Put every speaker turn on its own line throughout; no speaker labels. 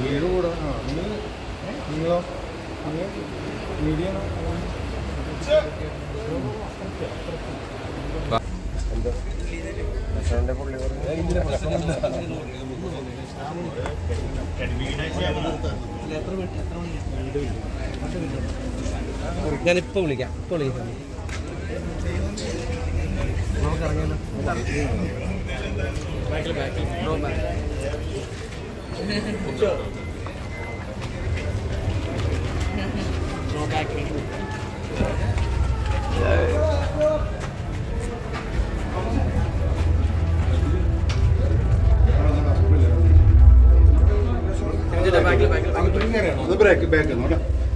വീട് കൂടെ ആ നീ നിങ്ങളോ നീ മീഡിയ
ഞാനിപ്പോ വിളിക്കാം ഇപ്പൊ വിളിക്കാം
അത് ബ്രേക്ക് ബാക്ക് നോട്ടെ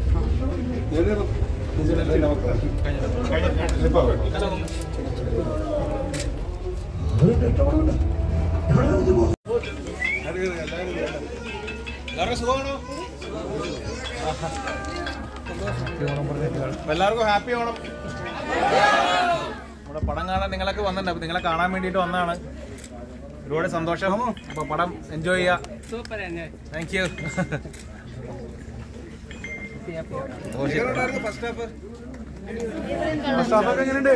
എല്ലാവർക്കും ഹാപ്പി ഓണം നമ്മുടെ പടം കാണാൻ നിങ്ങളൊക്കെ വന്നിട്ടുണ്ട് അപ്പൊ നിങ്ങളെ കാണാൻ വേണ്ടിയിട്ട് വന്നതാണ് ഒരുപാട് സന്തോഷം അപ്പൊ പടം എൻജോയ് ചെയ്യാ
സൂപ്പർ എൻജോയ്
താങ്ക് യു എങ്ങനെയുണ്ട്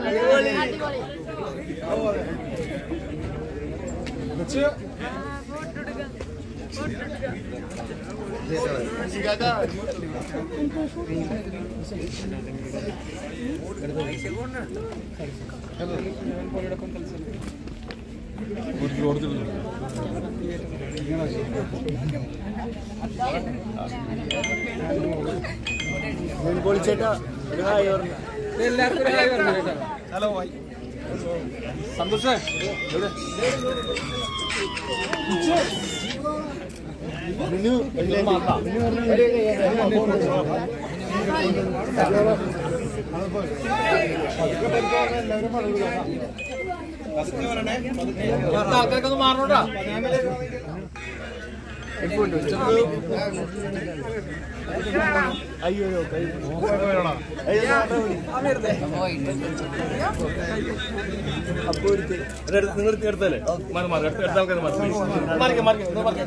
ഹലോ സന്തോഷ് എവിടെ ആൾക്കാരൊക്കെ ഒന്ന് മാറണോട്ടാ നിങ്ങൾ എടുത്തല്ലേ മാറി മാറി അടുത്ത അടുത്ത ആൾക്കാർ മാറി മാറിക്കാം മാറിക്കാം മാറിക്കാം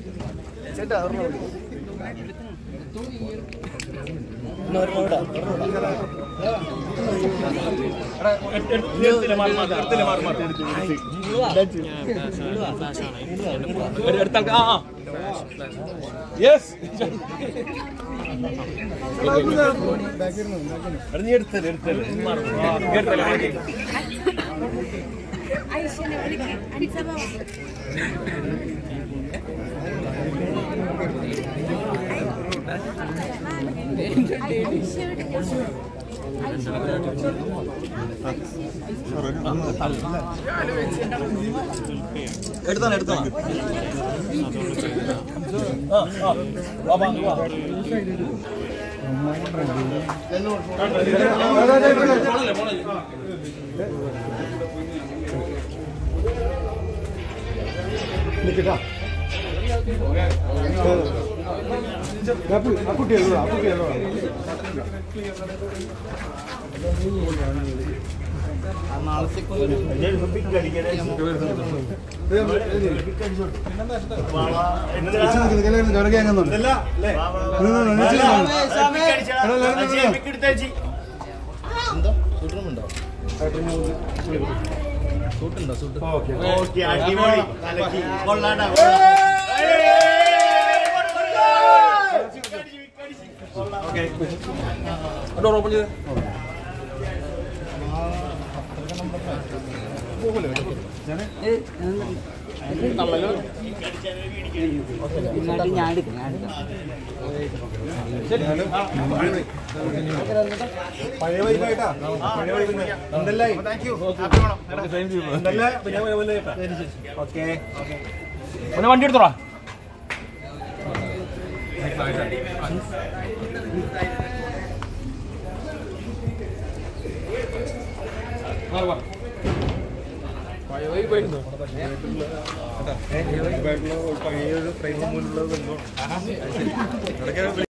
യെസ് നീ എടുത്തല്ലേ എടുത്തല്ലേ എടുത്തല്ലേ
ഐശ്വര്യ വിളിക്ക് അടിച്ചപ്പോ
എടുത്താണ് എടുത്താണ് ആ ആ വാ വാ വാ പോണല്ലേ പോണല്ലേ
ആ കുട്ടി ആ കുട്ടി
ഡോർ ഓപ്പൺ ചെയ്ത്
ഞാൻ എടുക്കാം ഞാൻ എടുക്കാം
പഴയ വൈകായിട്ടാ പഴയ വൈകുന്നേരം എന്തല്ലേ എന്തല്ലേ പിന്നെ ഓക്കെ
പിന്നെ വണ്ടി എടുത്തോടാ
പഴയ ഒരു ഫ്രെയിം മുന്നിലുള്ളത്